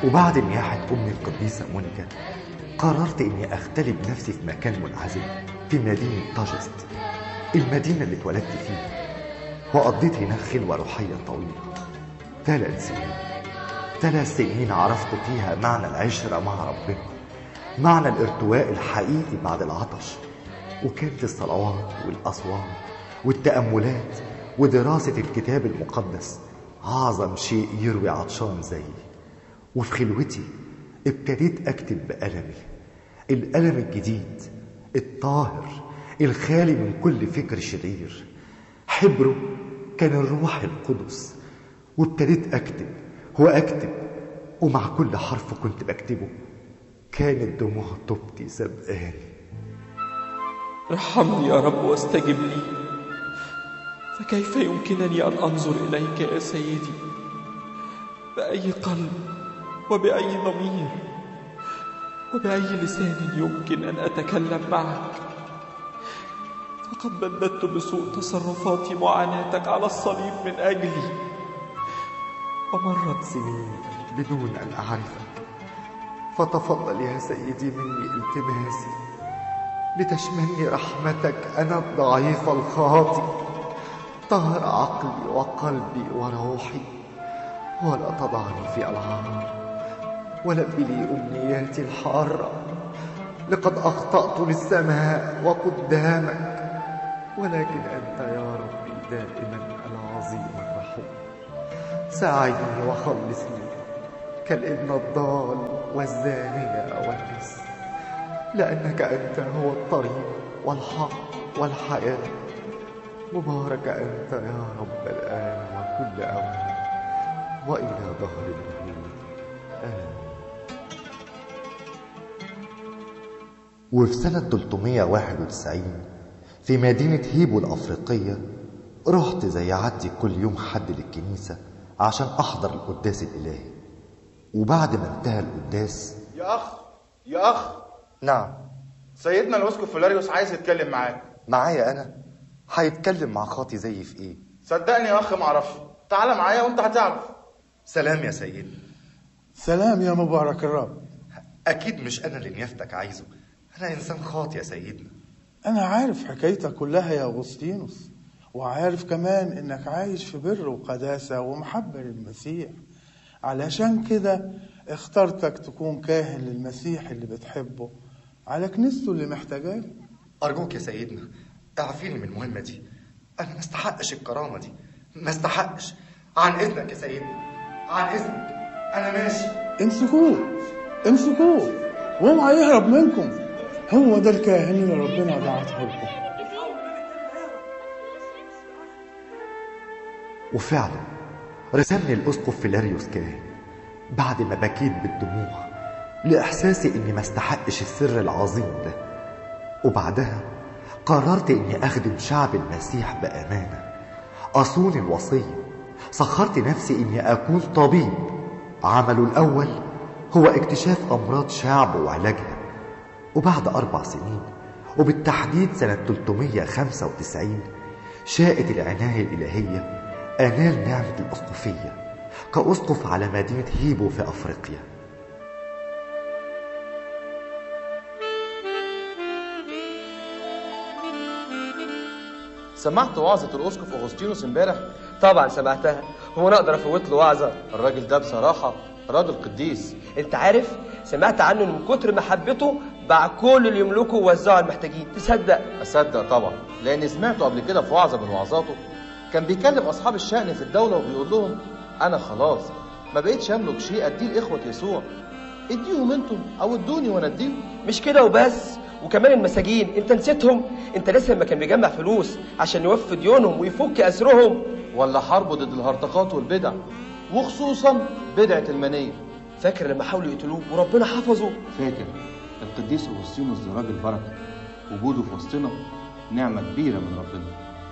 وبعد نياحة أمي القديسة مونيكا قررت إني أختلي بنفسي في مكان منعزل في مدينة تاجست المدينة اللي اتولدت فيها وقضيت هناك خلوة روحية طويلة ثلاث سنين ثلاث سنين عرفت فيها معنى العشرة مع ربنا معنى الارتواء الحقيقي بعد العطش وكانت الصلوات والأصوات والتأملات ودراسة الكتاب المقدس أعظم شيء يروي عطشان زيي وفي خلوتي ابتديت أكتب بقلمي القلم الجديد الطاهر الخالي من كل فكر شرير حبره كان الروح القدس وابتديت أكتب وأكتب ومع كل حرف كنت بكتبه كانت دموع توبتي سبقاني ارحمني يا رب واستجب لي فكيف يمكنني أن أنظر إليك يا سيدي بأي قلب وبأي ضمير وبأي لسان يمكن أن أتكلم معك فقد بددت بسوء تصرفاتي معاناتك على الصليب من أجلي ومرت سنين بدون أن أعرفك فتفضل يا سيدي مني التماسي لتشملني رحمتك أنا الضعيف الخاطئ طهر عقلي وقلبي وروحي ولا تضعني في العار ولب لي أمنياتي الحارة لقد أخطأت للسماء وقدامك ولكن أنت يا ربي دائما العظيم الرحيم ساعدني وخلصني كالابن الضال والزانية والنس لأنك أنت هو الطريق والحق والحياة مبارك أنت يا رب الآن وكل أوان وإلى ظهر الدهور آمين وفي سنة 391 في مدينة هيبو الأفريقية رحت زي عادتي كل يوم حد للكنيسة عشان أحضر القداس الإلهي وبعد ما انتهى القداس يا أخ يا أخ نعم سيدنا الأسقف فلاريوس عايز يتكلم معاك معايا أنا هيتكلم مع خاطي زيي في إيه صدقني يا أخ معرفش تعال معايا وأنت هتعرف سلام يا سيدي سلام يا مبارك الرب أكيد مش أنا اللي نيافتك عايزه أنا إنسان خاطي يا سيدنا أنا عارف حكايتك كلها يا أغسطينوس وعارف كمان إنك عايش في بر وقداسة ومحبة للمسيح علشان كده اخترتك تكون كاهن للمسيح اللي بتحبه على كنيسته اللي محتاجاه أرجوك يا سيدنا اعفيني من المهمة دي أنا ما استحقش الكرامة دي ما استحقش عن إذنك يا سيدنا عن إذنك أنا ماشي امسكوه امسكوه واوعى يهرب منكم هو ده الكاهن اللي ربنا بعته لكم وفعلا رسمني الأسقف فيلاريوس كاهن بعد ما بكيت بالدموع لإحساسي إني ما استحقش السر العظيم ده وبعدها قررت إني أخدم شعب المسيح بأمانة أصون الوصية سخرت نفسي إني أكون طبيب عمله الأول هو اكتشاف أمراض شعب وعلاجها وبعد أربع سنين وبالتحديد سنة 395 شاءت العناية الإلهية أنال نعمة الأسقفية كأسقف على مدينة هيبو في أفريقيا سمعت وعظة الأسقف أغسطينوس امبارح طبعا سمعتها هو انا اقدر افوت له وعظه الراجل ده بصراحة راجل قديس انت عارف سمعت عنه إن من كتر محبته باع كل اللي يملكه ووزعه على المحتاجين تصدق أصدق طبعا لأني سمعته قبل كده في وعظة من وعظاته كان بيكلم أصحاب الشأن في الدولة وبيقول لهم أنا خلاص ما بقيتش أملك شيء أديه لإخوة يسوع اديهم انتم أو ادوني وأنا أديهم مش كده وبس وكمان المساجين انت نسيتهم انت لسه لما كان بيجمع فلوس عشان يوفي ديونهم ويفك اسرهم ولا حربه ضد الهرطقات والبدع وخصوصا بدعة المنية فاكر لما حاولوا يقتلوه وربنا حفظه فاكر القديس أغسطينوس ده راجل بركة وجوده في وسطنا نعمة كبيرة من ربنا